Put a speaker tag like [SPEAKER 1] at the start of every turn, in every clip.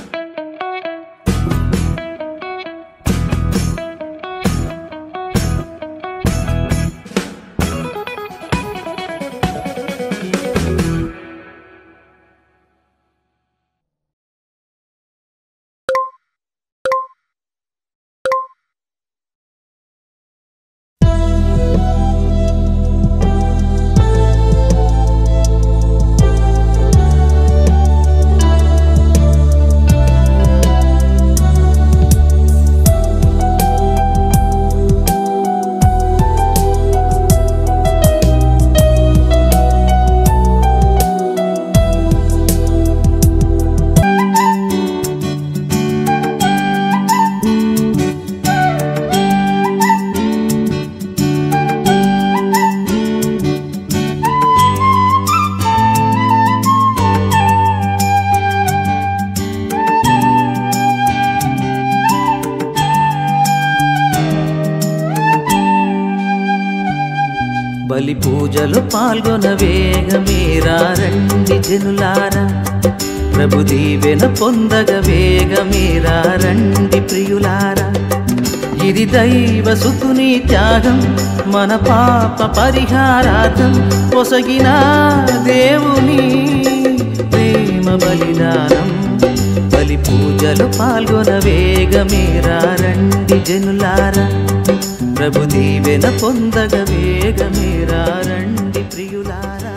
[SPEAKER 1] బలి పూజలు పాల్గొన వేగమేరా రండి జనులారా ప్రభు దీవెన పొందగ వేగమేరా రండి ప్రియులారా ఇది దైవ సుతుని త్యాగం మన పాప పరిహారార్థం పొసగిన దేవుని ప్రేమ బలిదానం బలి పూజలు పాల్గొన వేగమేరా రండి జనులారా ప్రభు దీవెన పొందగ వేగమేరా రండి ప్రియులారా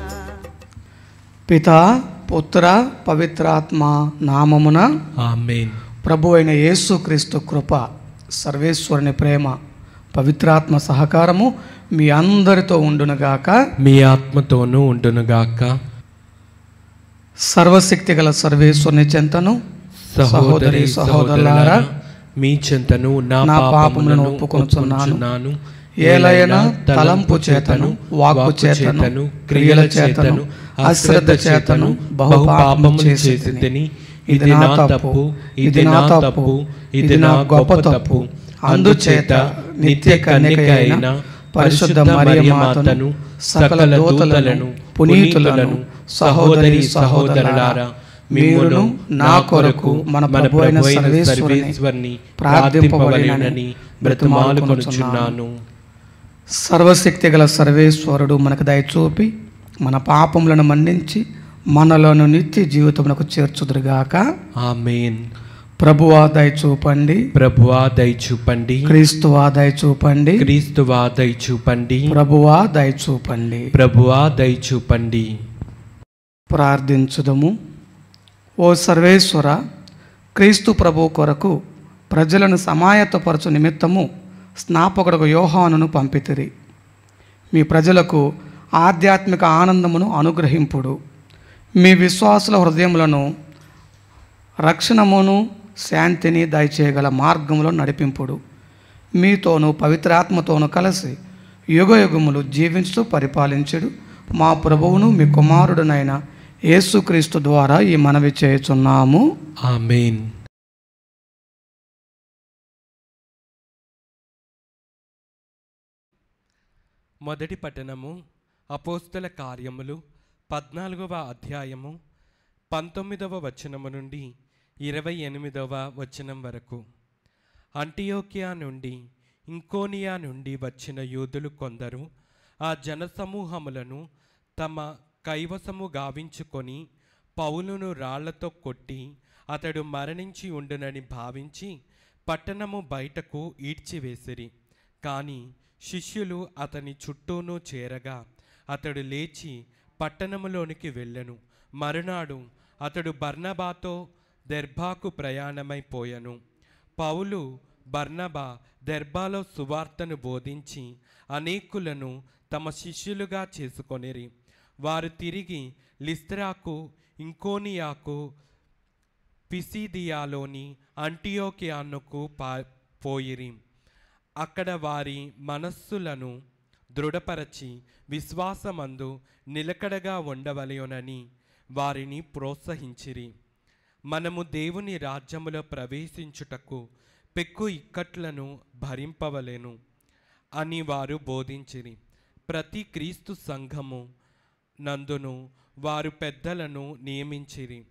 [SPEAKER 2] పిత పుత్ర పవిత్రాత్మ నామమున
[SPEAKER 3] ఆమెన్
[SPEAKER 2] ప్రభు అయిన యేసుక్రీస్తు కృప సర్వేశ్వరుని ప్రేమ పవిత్రాత్మ సహకారము మీ అందరితో ఉండునుగాక
[SPEAKER 3] మీ ఆత్మతోనూ ఉండునుగాక
[SPEAKER 2] సర్వశక్తి గల సర్వేశ్వరుని చెంతను
[SPEAKER 3] సహోదరి సహోదరులారా మీ చింతను నా
[SPEAKER 2] నా
[SPEAKER 3] పాపములను
[SPEAKER 2] పాపములను
[SPEAKER 3] ఒప్పుకొనుచున్నాను
[SPEAKER 2] ఒప్పుకొనుచున్నాను. ఏలయన తలంపు చేతను వాక్కు చేతను క్రియల చేతను అశ్రద్ధ చేతను బహు పాపము చేసి తిని ఇది నా తప్పు ఇది నా తప్పు ఇది నా గొప్ప తప్పు అందుచేత నిత్య కన్యక అయిన పరిశుద్ధ మరియమాతను సకల దూతలను పునీతులను సహోదరి సహోదరులారా మీరును నా కొరకు మన ప్రభు అయిన సర్వేశ్వరుని ప్రార్థింపబడినని
[SPEAKER 3] బ్రతిమాలుకొనుచున్నాను
[SPEAKER 2] సర్వశక్తి గల సర్వేశ్వరుడు మనకు దయచూపి మన పాపములను మన్నించి మనలను నిత్య జీవితమునకు చేర్చుదురుగాక
[SPEAKER 3] ఆమెన్
[SPEAKER 2] ప్రభువా దయచూపండి
[SPEAKER 3] ప్రభువా దయచూపండి
[SPEAKER 2] క్రీస్తువా దయచూపండి
[SPEAKER 3] క్రీస్తువా దయచూపండి
[SPEAKER 2] ప్రభువా దయచూపండి
[SPEAKER 3] ప్రభువా దయచూపండి
[SPEAKER 2] ప్రార్థించుదము ఓ సర్వేశ్వర క్రీస్తు ప్రభు కొరకు ప్రజలను సమాయత్తపరచు నిమిత్తము స్నాపకుడుకు యోహానును పంపితిరి మీ ప్రజలకు ఆధ్యాత్మిక ఆనందమును అనుగ్రహింపుడు మీ విశ్వాసుల హృదయములను రక్షణమును శాంతిని దయచేయగల మార్గంలో నడిపింపుడు మీతోనూ పవిత్రాత్మతోనూ కలిసి యుగయుగములు జీవించుతూ పరిపాలించుడు మా ప్రభువును మీ కుమారుడునైన యేసుక్రీస్తు ద్వారా ఈ మనవి చేయుచున్నాము
[SPEAKER 3] ఆమెన్ మొదటి పట్టణము అపోస్తల కార్యములు పద్నాలుగవ అధ్యాయము పంతొమ్మిదవ వచనము నుండి ఇరవై ఎనిమిదవ వచనం వరకు అంటియోకియా నుండి ఇంకోనియా నుండి వచ్చిన యూదులు కొందరు ఆ జనసమూహములను తమ కైవసము గావించుకొని పౌలును రాళ్లతో కొట్టి అతడు మరణించి ఉండునని భావించి పట్టణము బయటకు ఈడ్చివేసిరి కానీ శిష్యులు అతని చుట్టూను చేరగా అతడు లేచి పట్టణములోనికి వెళ్ళెను మరునాడు అతడు బర్నబాతో దెర్బాకు ప్రయాణమైపోయెను పౌలు బర్నబా దెర్బాలో సువార్తను బోధించి అనేకులను తమ శిష్యులుగా చేసుకొనిరి వారు తిరిగి లిస్త్రాకు ఇంకోనియాకు పిసిదియాలోని అంటియోకియానుకు పా పోయిరి అక్కడ వారి మనస్సులను దృఢపరచి విశ్వాసమందు నిలకడగా ఉండవలెనని వారిని ప్రోత్సహించిరి మనము దేవుని రాజ్యములో ప్రవేశించుటకు పెక్కు ఇక్కట్లను భరింపవలెను అని వారు బోధించిరి ప్రతి క్రీస్తు సంఘము నందును వారు పెద్దలను నియమించిరి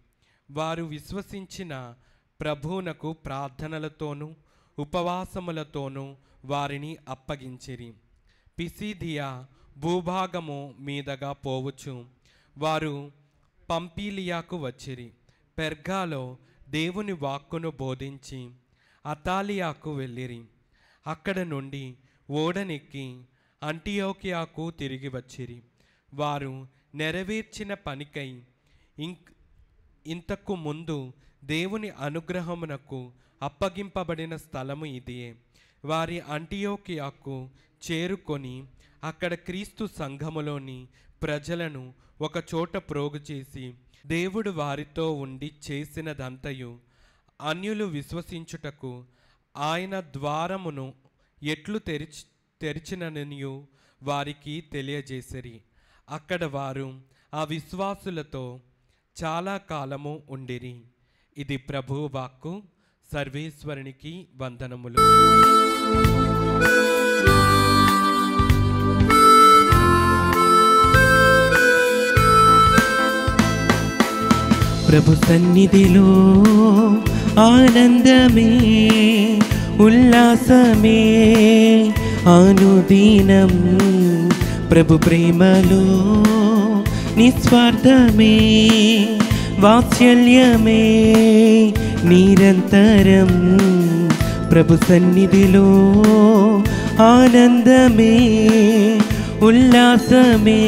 [SPEAKER 3] వారు విశ్వసించిన ప్రభువునకు ప్రార్థనలతోనూ ఉపవాసములతోనూ వారిని అప్పగించిరి పిసిదియా భూభాగము మీదగా పోవచ్చు వారు పంపీలియాకు వచ్చిరి పెర్గాలో దేవుని వాక్కును బోధించి అతాలియాకు వెళ్ళిరి అక్కడ నుండి ఓడనెక్కి అంటియోకియాకు తిరిగి వచ్చిరి వారు నెరవేర్చిన పనికై ఇంక్ ఇంతకు ముందు దేవుని అనుగ్రహమునకు అప్పగింపబడిన స్థలము ఇదియే వారి అంటియోకియాకు చేరుకొని అక్కడ క్రీస్తు సంఘములోని ప్రజలను ఒక చోట ప్రోగు చేసి దేవుడు వారితో ఉండి చేసినదంతయు అన్యులు విశ్వసించుటకు ఆయన ద్వారమును ఎట్లు తెరిచి తెరిచిననియు వారికి తెలియజేసిరి అక్కడ వారు ఆ విశ్వాసులతో చాలా కాలము ఉండిరి ఇది ప్రభు వాక్కు సర్వేశ్వరునికి వందనములు ప్రభు సన్నిధిలో ఆనందమే ఉల్లాసమే అనుదీనం ప్రభు ప్రేమలో నిస్వార్థమే వాత్సల్యమే నిరంతరం ప్రభు సన్నిధిలో ఆనందమే ఉల్లాసమే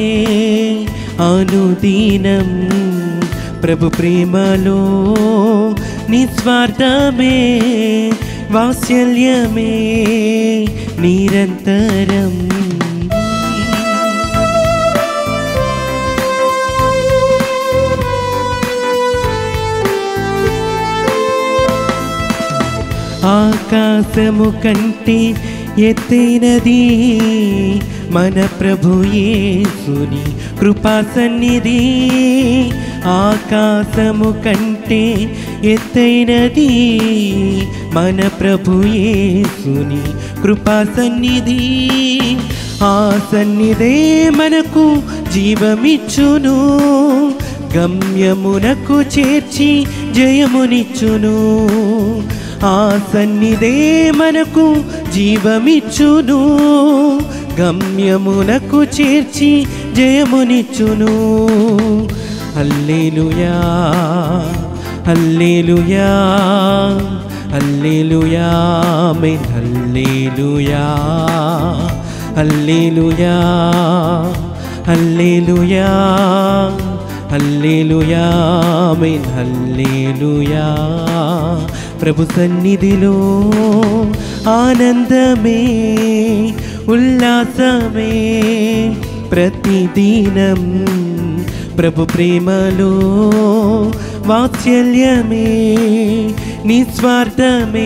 [SPEAKER 3] అనుదీనం ప్రభు ప్రేమలో నిస్వార్థమే వాత్సల్యమే నిరంతరం ఆకాశము కంటే ఎత్తైనది మన ప్రభు యేసుని కృపా సన్నిధి ఆకాశము కంటే ఎత్తైనది మన ప్రభు యేసుని కృపా సన్నిధి ఆ సన్నిధే మనకు జీవమిచ్చును గమ్యమునకు చేర్చి జయమునిచ్చును ఆ సన్నిధే మనకు జీవమిచ్చును గమ్యమునకు చేర్చి జయమునిచ్చును హల్లేలుయా హల్లేలుయా హల్లేలుయా మెన్ హల్లేలుయా హల్లేలుయా హల్లేలుయా హల్లేలుయా మెన్ హల్లేలుయా ప్రభు సన్నిధిలో ఆనందమే ఉల్లాసమే ప్రతిదినం ప్రభు ప్రేమలో వాత్సల్యమే నిస్వార్థమే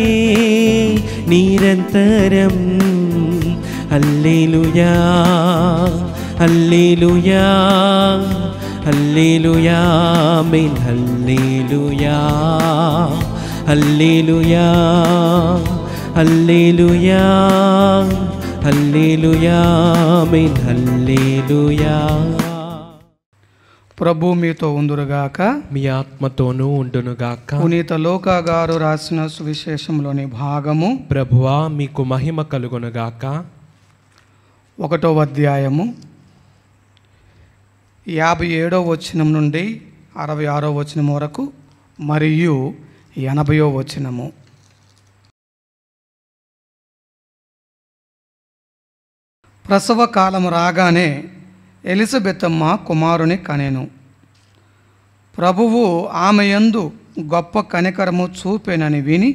[SPEAKER 3] నిరంతరం హల్లేలుయా హల్లేలుయా హల్లేలుయా మెన్ హల్లేలుయా హల్లేలుయా హల్లేలుయా హల్లేలుయా మెన్ హల్లేలుయా
[SPEAKER 2] ప్రభు మీతో ఉందురుగాక
[SPEAKER 3] మీ ఆత్మతోనూ ఉండునుగాక
[SPEAKER 2] పునీత లోకా గారు రాసిన సువిశేషంలోని భాగము
[SPEAKER 3] ప్రభువా మీకు మహిమ కలుగునుగాక
[SPEAKER 2] ఒకటో అధ్యాయము యాభై ఏడో వచనం నుండి అరవై ఆరో వచనం వరకు మరియు ఎనభయో వచనము ప్రసవ కాలము రాగానే ఎలిజబెత్తమ్మ కుమారుని కనెను ప్రభువు ఆమె యందు గొప్ప కనికరము చూపెనని విని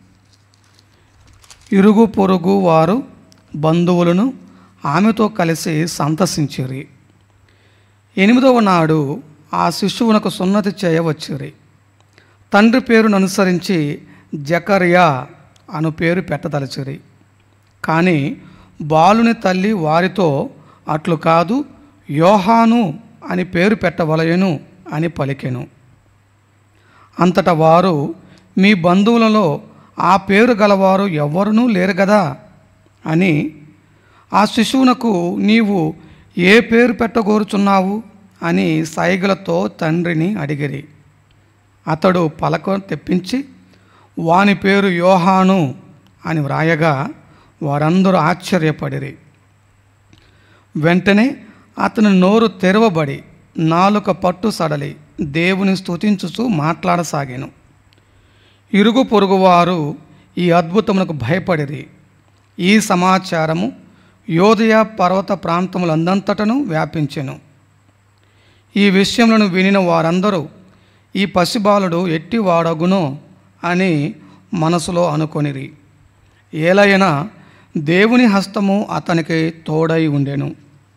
[SPEAKER 2] ఇరుగు పొరుగు వారు బంధువులను ఆమెతో కలిసి సంతసించిరి ఎనిమిదవ నాడు ఆ శిశువునకు సున్నతి చేయవచ్చిరి తండ్రి పేరును అనుసరించి జకర్యా అను పేరు పెట్టదలచిరి కానీ బాలుని తల్లి వారితో అట్లు కాదు యోహాను అని పేరు పెట్టవలయను అని పలికెను అంతటా వారు మీ బంధువులలో ఆ పేరు గలవారు ఎవ్వరునూ లేరు కదా అని ఆ శిశువునకు నీవు ఏ పేరు పెట్టగోరుచున్నావు అని సైగలతో తండ్రిని అడిగిరి అతడు పలక తెప్పించి వాని పేరు యోహాను అని వ్రాయగా వారందరూ ఆశ్చర్యపడిరి వెంటనే అతని నోరు తెరవబడి నాలుక పట్టు సడలి దేవుని స్తుతించుచూ మాట్లాడసాగాను ఇరుగు పొరుగువారు ఈ అద్భుతములకు భయపడిరి ఈ సమాచారము యోదయ పర్వత ప్రాంతములందంతటను వ్యాపించెను ఈ విషయములను వినిన వారందరూ ఈ పసిబాలుడు ఎట్టి వాడగునో అని మనసులో అనుకొనిరి ఏలైనా దేవుని హస్తము అతనికి తోడై ఉండెను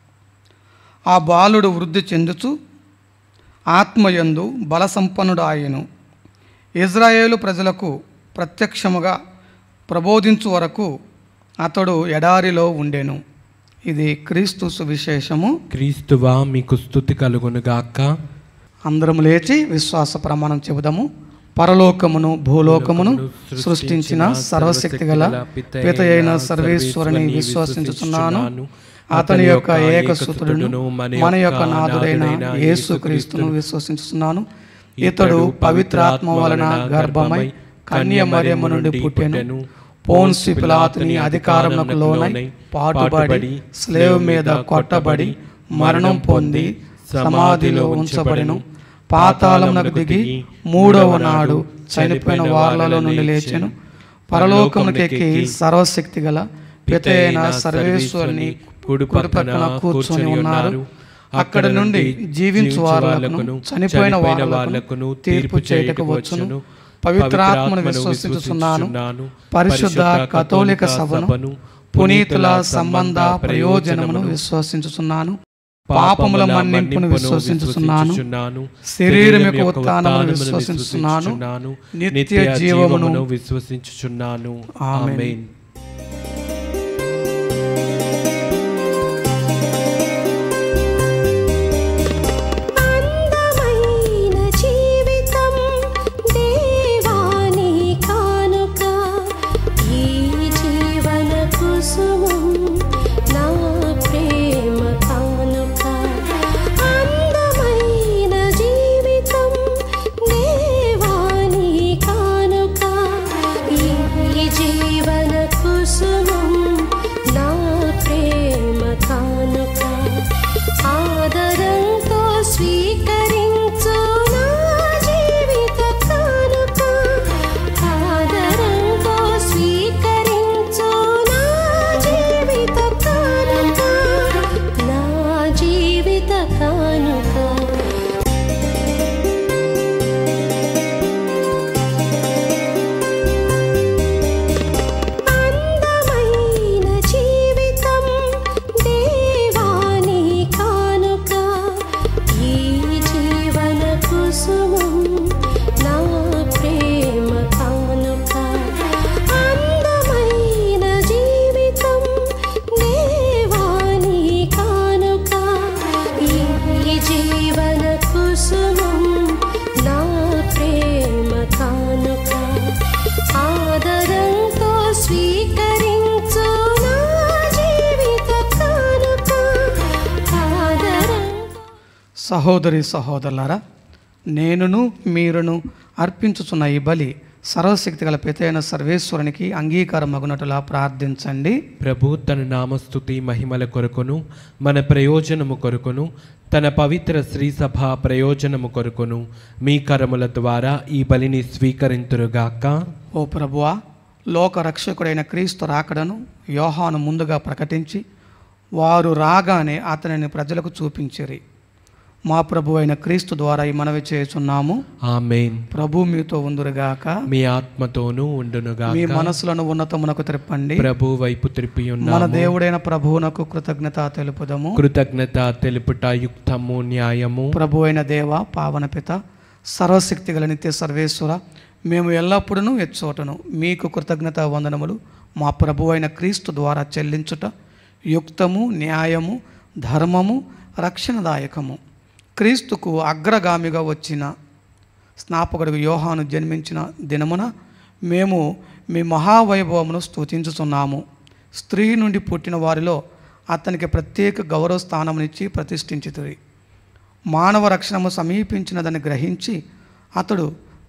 [SPEAKER 2] ఆ బాలుడు వృద్ధి చెందుచు ఆత్మయందు బలసంపన్నుడు ఆయను ఇజ్రాయేలు ప్రజలకు ప్రత్యక్షముగా ప్రబోధించు వరకు అతడు ఎడారిలో ఉండెను ఇది క్రీస్తు సువిశేషము
[SPEAKER 3] క్రీస్తువా మీకు స్థుతి కలుగునుగాక
[SPEAKER 2] అందరం లేచి విశ్వాస ప్రమాణం చెబుదాము పరలోకమును భూలోకమును సృష్టించిన సర్వశక్తి గల పిత అయిన సర్వేశ్వరుని విశ్వసించుచున్నాను అతని యొక్క ఏకసుతుడును మన యొక్క నాథుడైన యేసుక్రీస్తును విశ్వసించుచున్నాను ఇతడు పవిత్రాత్మ వలన గర్భమై కన్య మరియమ్మ నుండి పుట్టెను పోన్సి పిలాతుని అధికారములకు లోనై పాటుబడి స్లేవ్ మీద కొట్టబడి మరణం పొంది సమాధిలో ఉంచబడెను పాతాళమునకు దిగి మూడవ నాడు చనిపోయిన వార్లలో నుండి లేచెను పరలోకమునకెక్కి సర్వశక్తి గల పితైన సర్వేశ్వరుని కుడి పక్కన కూర్చొని ఉన్నారు అక్కడ నుండి జీవించు వారులకును చనిపోయిన వారులకును తీర్పు చేయటకు వచ్చును పవిత్రాత్మను విశ్వసించుచున్నాను పరిశుద్ధ కథోలిక సభను పునీతుల సంబంధ ప్రయోజనమును విశ్వసించుచున్నాను పాపముల మన్నింపును విశ్వసించుచున్నాను శరీరం యొక్క ఉత్థానమును విశ్వసించుచున్నాను నిత్య జీవమును
[SPEAKER 3] విశ్వసించుచున్నాను
[SPEAKER 2] ఆమేన్.
[SPEAKER 3] ఆమేన్
[SPEAKER 4] అందమైన జీవితం దేవాని కానుక ఈ జీవన కుసుమం నా ప్రేమ కానుక అందమైన జీవితం దేవాని కానుక ఈ జీవన కుసుమం నా ప్రేమ కానుక ఆదరంతో స్వీకరించు నా జీవిత కానుక ఆదరంతో స్వీకరించు నా జీవిత కానుక నా జీవిత కానుక అందమైన జీవితం దేవాని కానుక ఈ జీవన కుసుమం నా ప్రేమ కానుక అందమైన జీవితం దేవాని కానుక ఈ జీవన కుసుమం నా ప్రేమ కానుక ఆదరంతో స్వీకరించు నా జీవిత కానుక ఆదరంతో
[SPEAKER 2] సహోదరి సహోదరులారా నేనును మీరును అర్పించుచున్న ఈ బలి సర్వశక్తి గల పితైన సర్వేశ్వరునికి అంగీకారం మగునటులా ప్రార్థించండి
[SPEAKER 3] ప్రభు తన నామస్తుతి మహిమల కొరకును మన ప్రయోజనము కొరకును తన పవిత్ర శ్రీ సభ ప్రయోజనము కొరకును మీ కరముల ద్వారా ఈ బలిని స్వీకరింతురుగాక
[SPEAKER 2] ఓ ప్రభువా లోక రక్షకుడైన క్రీస్తు రాకడను యోహాను ముందుగా ప్రకటించి వారు రాగానే అతనిని ప్రజలకు చూపించిరి మా ప్రభు అయిన క్రీస్తు ద్వారా ఈ మనవి చేయుచున్నాము
[SPEAKER 3] ఆమెన్
[SPEAKER 2] ప్రభు మీతో ఉందురుగాక
[SPEAKER 3] మీ ఆత్మతోనూ ఉండునుగాక
[SPEAKER 2] మీ మనసులను ఉన్నతమునకు తిప్పండి
[SPEAKER 3] ప్రభు వైపు త్రిప్పి
[SPEAKER 2] మన
[SPEAKER 3] ఉన్నాము
[SPEAKER 2] దేవుడైన ప్రభువునకు కృతజ్ఞత తెలుపుదము
[SPEAKER 3] కృతజ్ఞత తెలుపుట యుక్తము న్యాయము
[SPEAKER 2] ప్రభు అయిన దేవ పావనపిత సర్వశక్తి గల నిత్య సర్వేశ్వర మేము ఎల్లప్పుడూ ఎచ్చోటను మీకు కృతజ్ఞత వందనములు మా ప్రభు అయిన క్రీస్తు ద్వారా చెల్లించుట యుక్తము న్యాయము ధర్మము రక్షణదాయకము క్రీస్తుకు అగ్రగామిగా వచ్చిన స్నాపకుడికి యోహాను జన్మించిన దినమున మేము మీ మహావైభవమును స్తుతించుచున్నాము స్త్రీ నుండి పుట్టిన వారిలో అతనికి ప్రత్యేక గౌరవ స్థానమునిచ్చి ప్రతిష్ఠించితురి మానవ రక్షణము సమీపించినదని గ్రహించి అతడు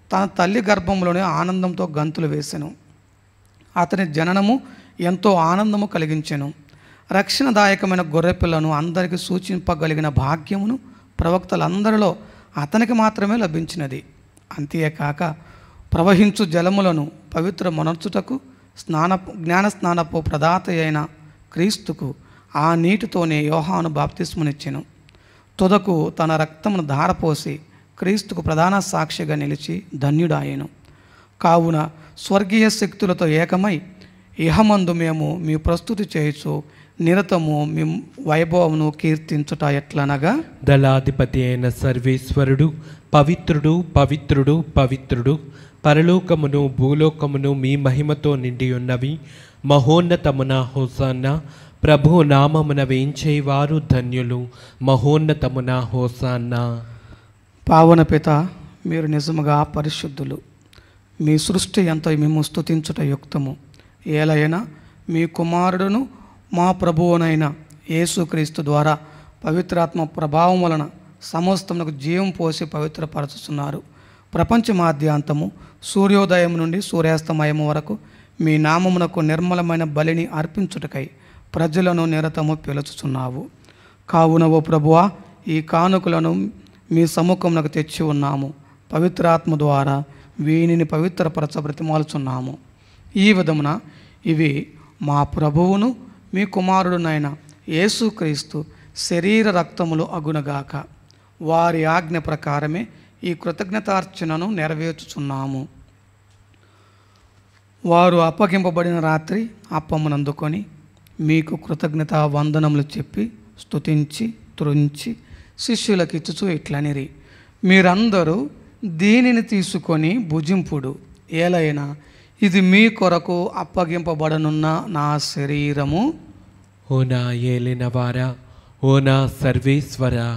[SPEAKER 2] తన తల్లి గర్భంలోనే ఆనందంతో గంతులు వేసెను అతని జననము ఎంతో ఆనందము కలిగించెను రక్షణదాయకమైన గొర్రెపిల్లను అందరికీ సూచింపగలిగిన భాగ్యమును ప్రవక్తలందరిలో అతనికి మాత్రమే లభించినది అంతేకాక ప్రవహించు జలములను పవిత్ర మొనర్చుటకు స్నాన జ్ఞాన స్నానపు ప్రదాత అయిన క్రీస్తుకు ఆ నీటితోనే యోహాను బాప్తిస్మునిచ్చెను తుదకు తన రక్తమును ధారపోసి క్రీస్తుకు ప్రధాన సాక్షిగా నిలిచి ధన్యుడాయెను కావున స్వర్గీయ శక్తులతో ఏకమై ఇహమందు మేము మీ ప్రస్తుతి చేయొచ్చు నిరతము మీ వైభవమును కీర్తించుట ఎట్లనగా
[SPEAKER 3] దళాధిపతి అయిన సర్వేశ్వరుడు పవిత్రుడు పవిత్రుడు పవిత్రుడు పరలోకమును భూలోకమును మీ మహిమతో నిండి ఉన్నవి మహోన్నతమున హోసన్న ప్రభు నామమున వేంచేవారు ధన్యులు మహోన్నతమున హోసన్న
[SPEAKER 2] పావన పిత మీరు నిజముగా పరిశుద్ధులు మీ సృష్టి ఎంత మేము స్తుతించుట యుక్తము ఏలైనా మీ కుమారుడును మా ప్రభువునైన యేసుక్రీస్తు ద్వారా పవిత్రాత్మ ప్రభావం వలన సమస్తమునకు జీవం పోసి పవిత్రపరచుతున్నారు ప్రపంచమాద్యాంతము సూర్యోదయం నుండి సూర్యాస్తమయం వరకు మీ నామమునకు నిర్మలమైన బలిని అర్పించుటకై ప్రజలను నిరతము పిలుచుచున్నావు కావున ఓ ప్రభువా ఈ కానుకలను మీ సముఖమునకు తెచ్చి ఉన్నాము పవిత్రాత్మ ద్వారా వీనిని పవిత్రపరచ బ్రతిమాలుచున్నాము ఈ విధమున ఇవి మా ప్రభువును మీ కుమారుడునైన యేసుక్రీస్తు శరీర రక్తములు అగునగాక వారి ఆజ్ఞ ప్రకారమే ఈ కృతజ్ఞతార్చనను నెరవేర్చుచున్నాము వారు అప్పగింపబడిన రాత్రి అప్పమునందుకొని మీకు కృతజ్ఞత వందనములు చెప్పి స్తుతించి త్రుంచి శిష్యులకు ఇచ్చుచు ఇట్లనిరి మీరందరూ దీనిని తీసుకొని భుజింపుడు ఏలైనా ఇది మీ కొరకు అప్పగింపబడనున్న నా శరీరము
[SPEAKER 3] ఓ నా ఏలినవారా ఓ నా సర్వేశ్వరా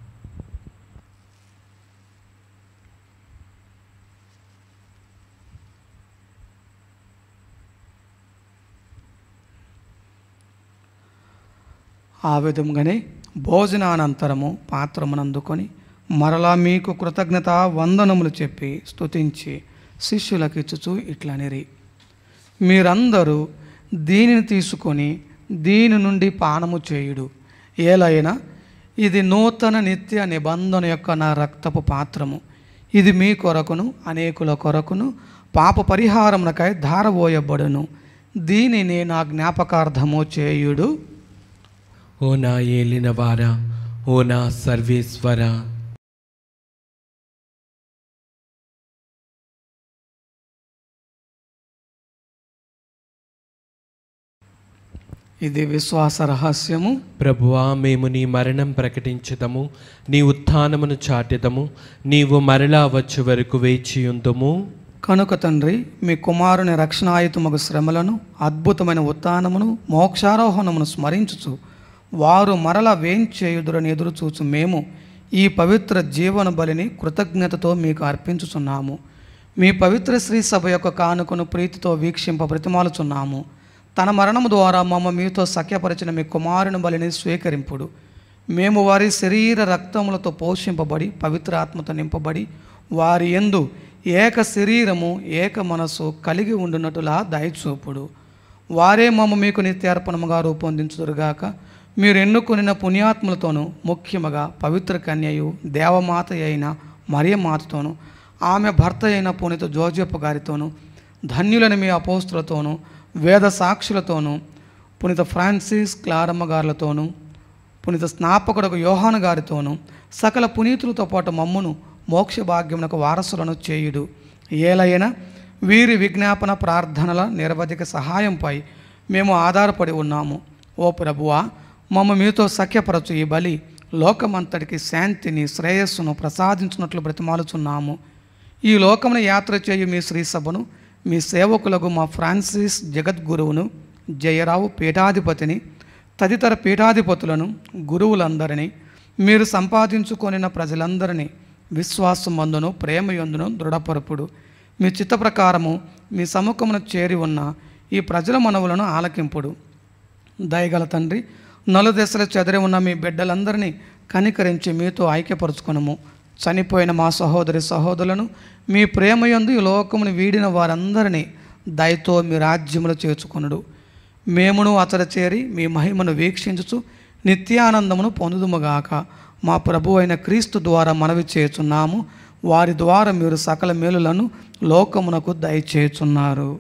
[SPEAKER 2] ఆ విధంగానే భోజనానంతరము పాత్రమునందుకొని మరలా మీకు కృతజ్ఞత వందనములు చెప్పి స్తుతించి శిష్యులకు ఇచ్చుచు ఇట్లనిరి మీరందరూ దీనిని తీసుకొని దీని నుండి పానము చేయుడు ఏలైనా ఇది నూతన నిత్య నిబంధన యొక్క నా రక్తపు పాత్రము ఇది మీ కొరకును అనేకుల కొరకును పాప పరిహారమునకై ధారబోయబడును దీనిని నా జ్ఞాపకార్థము చేయుడు
[SPEAKER 3] ఓ నా ఏలినవారా ఓ నా సర్వేశ్వరా
[SPEAKER 2] ఇది విశ్వాస రహస్యము
[SPEAKER 3] ప్రభువా మేము నీ మరణం ప్రకటించదము నీ ఉత్థానమును చాటెదము నీవు మరలా వచ్చే వరకు వేచియుందుము
[SPEAKER 2] కనుక తండ్రి మీ కుమారుని రక్షణాయుతమగు శ్రమలను అద్భుతమైన ఉత్థానమును మోక్షారోహణమును స్మరించుచు వారు మరల వేంచేయుదురని ఎదురుచూచు మేము ఈ పవిత్ర జీవన బలిని కృతజ్ఞతతో మీకు అర్పించుచున్నాము మీ పవిత్ర శ్రీ సభ యొక్క కానుకను ప్రీతితో వీక్షింప బ్రతిమాలుచున్నాము తన మరణము ద్వారా మమ్మ మీతో సఖ్యపరిచిన మీ కుమారుని బలిని స్వీకరింపుడు మేము వారి శరీర రక్తములతో పోషింపబడి పవిత్ర ఆత్మతో నింపబడి వారి యందు ఏక శరీరము ఏక మనసు కలిగి ఉండునట్టులా దయచూపుడు వారే మమ్మ మీకు నిత్యార్పణముగా రూపొందించుదురుగాక మీరు ఎన్నుకొనిన పుణ్యాత్ములతోనూ ముఖ్యముగా పవిత్ర కన్యయు దేవమాత అయిన మరియమాతతోనూ ఆమె భర్త అయిన పునీత జోజప్ప గారితోనూ ధన్యులని మీ అపోస్తులతోనూ వేద సాక్షులతోనూ పునీత ఫ్రాన్సిస్ క్లారమ్మ గారులతోనూ పునీత స్నాపకుడకు యోహాను గారితోనూ సకల పునీతులతో పాటు మమ్మును మోక్ష భాగ్యమునకు వారసులను చేయుడు ఏలైనా వీరి విజ్ఞాపన ప్రార్థనల నిరవధిక సహాయంపై మేము ఆధారపడి ఉన్నాము ఓ ప్రభువా మమ్మ మీతో సఖ్యపరచు ఈ బలి లోకమంతటికి శాంతిని శ్రేయస్సును ప్రసాదించినట్లు బ్రతిమాలుచున్నాము ఈ లోకమున యాత్ర చేయు మీ శ్రీ సభను మీ సేవకులకు మా ఫ్రాన్సిస్ జగద్గురువును జయరావు పీఠాధిపతిని తదితర పీఠాధిపతులను గురువులందరినీ మీరు సంపాదించుకొనిన ప్రజలందరినీ విశ్వాసమందును ప్రేమయందును దృఢపరుపుడు మీ చిత్త ప్రకారము మీ సముఖమును చేరి ఉన్న ఈ ప్రజల మనవులను ఆలకింపుడు దయగల తండ్రి నలుదశల చెదరి ఉన్న మీ బిడ్డలందరినీ కనికరించి మీతో ఐక్యపరుచుకొనము చనిపోయిన మా సహోదరి సహోదరులను మీ ప్రేమయందు ఈ లోకమును వీడిన వారందరినీ దయతో మీ రాజ్యములో చేర్చుకొనుడు మేమును అతడ చేరి మీ మహిమను వీక్షించుచు నిత్యానందమును పొందుదుముగాక మా ప్రభు అయిన క్రీస్తు ద్వారా మనవి చేయుచున్నాము వారి ద్వారా మీరు సకల మేలులను లోకమునకు దయచేయుచున్నారు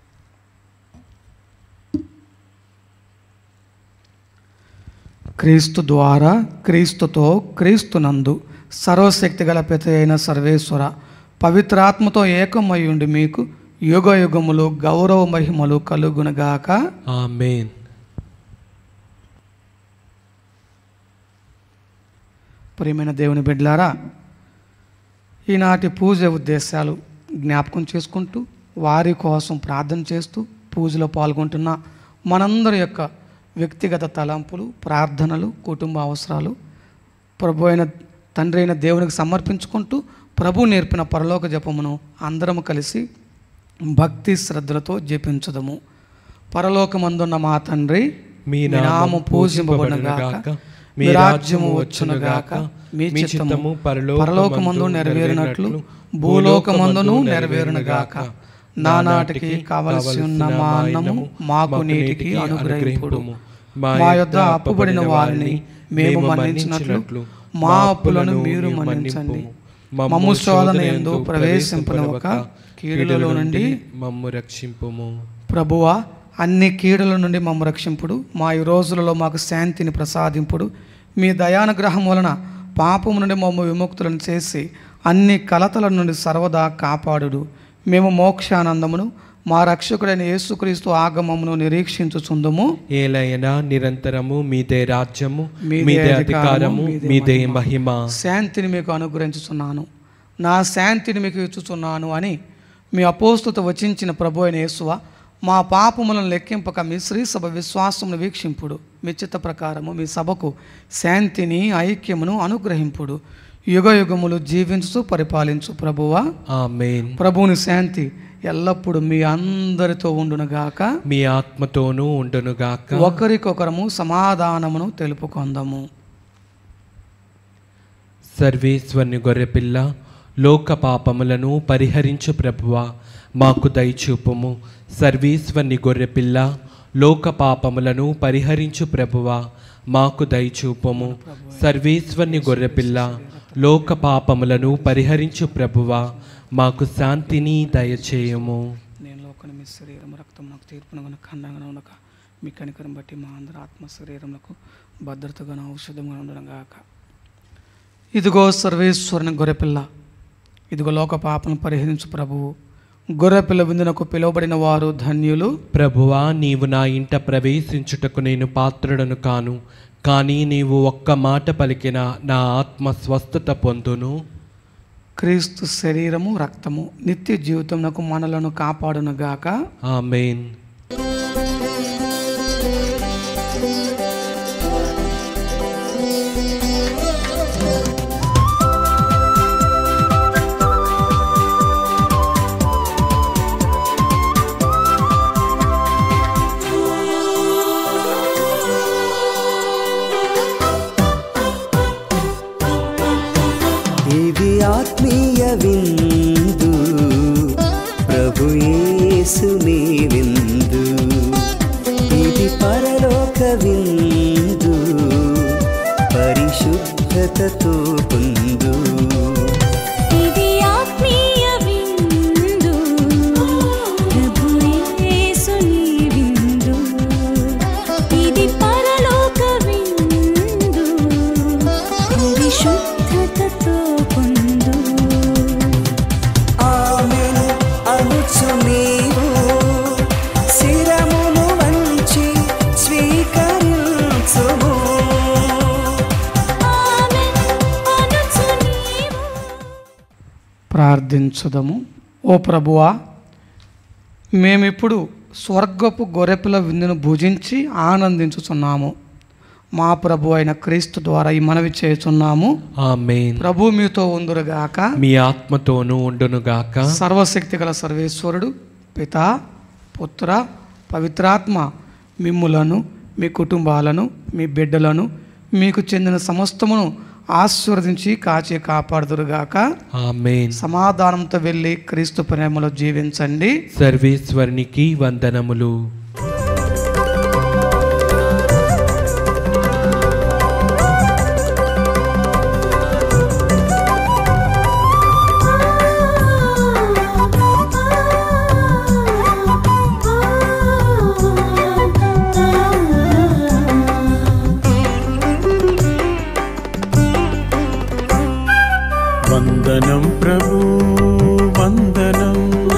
[SPEAKER 2] క్రీస్తు ద్వారా క్రీస్తుతో క్రీస్తునందు సర్వశక్తి గల పిత అయిన సర్వేశ్వర పవిత్రాత్మతో ఏకమై ఉండి మీకు యుగ యుగములు గౌరవ మహిమలు కలుగునగాక
[SPEAKER 3] ఆమెన్
[SPEAKER 2] ప్రియమైన దేవుని బిడ్డలారా ఈనాటి పూజ ఉద్దేశాలు జ్ఞాపకం చేసుకుంటూ వారి కోసం ప్రార్థన చేస్తూ పూజలో పాల్గొంటున్న మనందరి యొక్క వ్యక్తిగత తలంపులు ప్రార్థనలు కుటుంబ అవసరాలు ప్రభు అయిన తండ్రి అయిన దేవునికి సమర్పించుకుంటూ ప్రభు నేర్పిన పరలోక జపమును అందరము కలిసి భక్తి శ్రద్ధలతో జపించదము పరలోకమందున్న మా తండ్రి
[SPEAKER 3] మీ
[SPEAKER 2] మీ నామము
[SPEAKER 3] నామము
[SPEAKER 2] పూజింపబడునుగాక
[SPEAKER 3] పూజింపబడునుగాక,
[SPEAKER 2] మీ రాజ్యము వచ్చునుగాక మీ చిత్తము పరలోకమందు నెరవేరినట్లు భూలోకమందును నెరవేరునుగాక నానాటికి కావలసి ఉన్న మా అన్నము మాకు నీటికి అనుగ్రహింపుడు మా యొద్ద అప్పుబడిన వారిని మేము మన్నించినట్లు మా అప్పులను మీరు మన్నించండి మమ్ము శోధన ఎందు ప్రవేశింపనివ్వక కీడులలో నుండి
[SPEAKER 3] మమ్ము రక్షింపుము
[SPEAKER 2] ప్రభువా అన్ని కీడుల నుండి మమ్మ రక్షింపుడు మా ఈ రోజులలో మాకు శాంతిని ప్రసాదింపుడు మీ దయానుగ్రహం వలన పాపము నుండి మమ్మ విముక్తులను చేసి అన్ని కలతల నుండి సర్వదా కాపాడుడు మేము మోక్షానందమును మా రక్షకుడైన యేసుక్రీస్తు ఆగమమును నిరీక్షించుచుందుము
[SPEAKER 3] ఏలైనా నిరంతరము మీదే రాజ్యము
[SPEAKER 2] మీదే
[SPEAKER 3] మీదే
[SPEAKER 2] అధికారము,
[SPEAKER 3] అధికారము
[SPEAKER 2] మీదే
[SPEAKER 3] మీదే
[SPEAKER 2] మహిమ.
[SPEAKER 3] మహిమ
[SPEAKER 2] శాంతిని మీకు అనుగ్రహించుచున్నాను నా శాంతిని మీకు ఇచ్చుచున్నాను అని మీ అపోస్తుత వచించిన ప్రభు అయిన యేసువ మా పాపములను లెక్కింపక మీ శ్రీ సభ విశ్వాసమును వీక్షింపుడు మీ చిత్త ప్రకారము మీ సభకు శాంతిని ఐక్యమును అనుగ్రహింపుడు యుగ యుగములు జీవించు పరిపాలించు ప్రభువా
[SPEAKER 3] ఆమెన్
[SPEAKER 2] ప్రభువుని శాంతి ఎల్లప్పుడూ మీ అందరితో ఉండునుగాక
[SPEAKER 3] మీ ఆత్మతోనూ ఉండునుగాక
[SPEAKER 2] ఒకరికొకరము సమాధానమును తెలుపుకొందము
[SPEAKER 3] సర్వేశ్వరుని గొర్రెపిల్ల లోక పాపములను పరిహరించు ప్రభువా మాకు దయచూపుము సర్వేశ్వరుని గొర్రెపిల్ల లోక పాపములను పరిహరించు ప్రభువా మాకు దయచూపుము సర్వేశ్వరుని గొర్రెపిల్ల లోక పాపములను పరిహరించు ప్రభువా మాకు శాంతిని దయచేయము
[SPEAKER 2] నేను లోకని మీ శరీరం రక్తం నాకు తీర్పునగా ఖండంగా ఉండక మీ కనికరం బట్టి మా అందరి ఆత్మ శరీరములకు భద్రతగా ఔషధంగా ఉండడం గాక ఇదిగో సర్వేశ్వరుని గొర్రెపిల్ల ఇదిగో లోక పాపను పరిహరించు ప్రభువు గొర్రెపిల్ల విందునకు పిలువబడిన వారు ధన్యులు
[SPEAKER 3] ప్రభువా నీవు నా ఇంట ప్రవేశించుటకు నేను పాత్రుడను కాను కానీ నీవు ఒక్క మాట పలికిన నా ఆత్మ స్వస్థత పొందును
[SPEAKER 2] క్రీస్తు శరీరము రక్తము నిత్య జీవితమునకు మనలను కాపాడునుగాక
[SPEAKER 3] ఆమెన్
[SPEAKER 5] ఇది ఆత్మీయ విందు ప్రభు యేసుని విందు ఇది పరలోక విందు పరిశుద్ధతతో పొందు
[SPEAKER 4] ఇది ఆత్మీయ విందు ప్రభు యేసుని విందు ఇది పరలోక విందు పరిశుద్ధతతో పొందు
[SPEAKER 5] ఆమెను అనుచు నీవు శిరమును వంచి స్వీకరించుము
[SPEAKER 4] ఆమేన్ అనుచు నీవు
[SPEAKER 2] ప్రార్థించుదము ఓ ప్రభువా మేమిప్పుడు స్వర్గపు గొర్రెపిల్ల విందును భుజించి ఆనందించుచున్నాము మా ప్రభు అయిన క్రీస్తు ద్వారా ఈ మనవి చేయుచున్నాము
[SPEAKER 3] ఆమెన్
[SPEAKER 2] ప్రభు మీతో ఉందురుగాక
[SPEAKER 3] మీ ఆత్మతోనూ ఉండునుగాక
[SPEAKER 2] సర్వశక్తి గల సర్వేశ్వరుడు పిత పుత్ర పవిత్రాత్మ మిమ్ములను మీ కుటుంబాలను మీ బిడ్డలను మీకు చెందిన సమస్తమును ఆశీర్వదించి కాచి కాపాడుదురుగాక
[SPEAKER 3] ఆమెన్
[SPEAKER 2] సమాధానంతో వెళ్ళి క్రీస్తు ప్రేమలో జీవించండి
[SPEAKER 3] సర్వేశ్వరునికి వందనములు
[SPEAKER 6] వందనం ప్రభు వందనం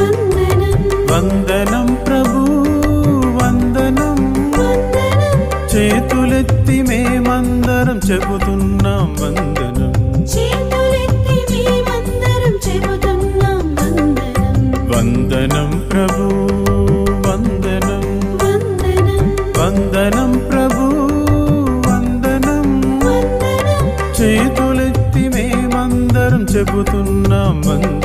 [SPEAKER 6] వందనం ప్రభు వందనం చేతులెత్తి మేమందరం చెబుతున్నాం వందనం
[SPEAKER 4] చేతులెత్తి మేమందరం చెబుతున్నాం వందనం
[SPEAKER 6] వందనం ప్రభు వందనం
[SPEAKER 4] వందనం
[SPEAKER 6] వందనం ప్రభు వందనం
[SPEAKER 4] వందనం
[SPEAKER 6] చేతులెత్తి మేమందరం చెబుతున్నాం వందనం